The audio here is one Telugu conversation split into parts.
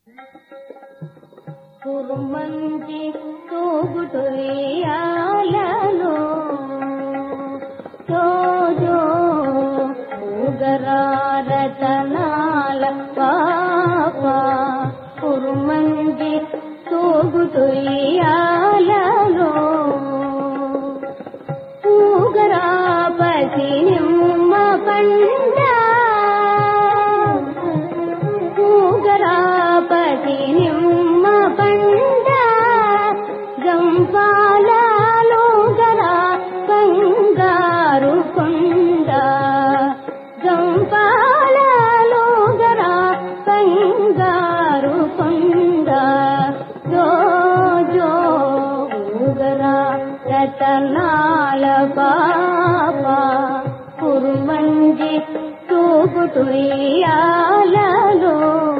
కురుమంచి తూగుటుయాలలో జోజో ఉగరారతనాల పాప కురుమంచి తూగుటుయాలలో ఊగరాపతి నిమ్మ పండ ఊగరాపతి నిమ్మ పండ గంపాలలోగరా బంగారు కొండ గంపాలలోగరా బంగారు కొండ జో జో ఊగరా రతనాల పాప కురుమంజి తూగుటుయాలలో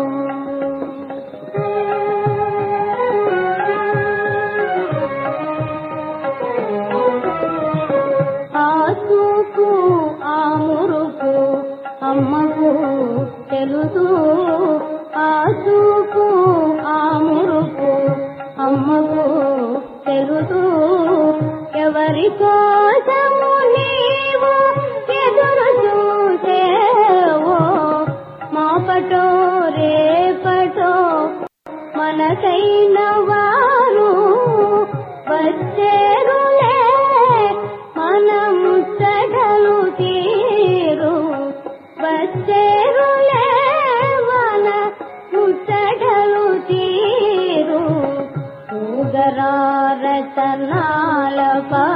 ఆసుకు ఆ మురుకు అమ్మకు తెలుసు ఆసుకు ఆ మురుకు అమ్మకు తెలుసు ఎవరి కోసము నీవు ఎదురు చూసేవో మాపటో రేపటో మనసైన వారు వచ్చేరులే మనము సగలు తీరు వచ్చేరులే మన ముచ్చటలు తీరు ఊగరారతనాల పా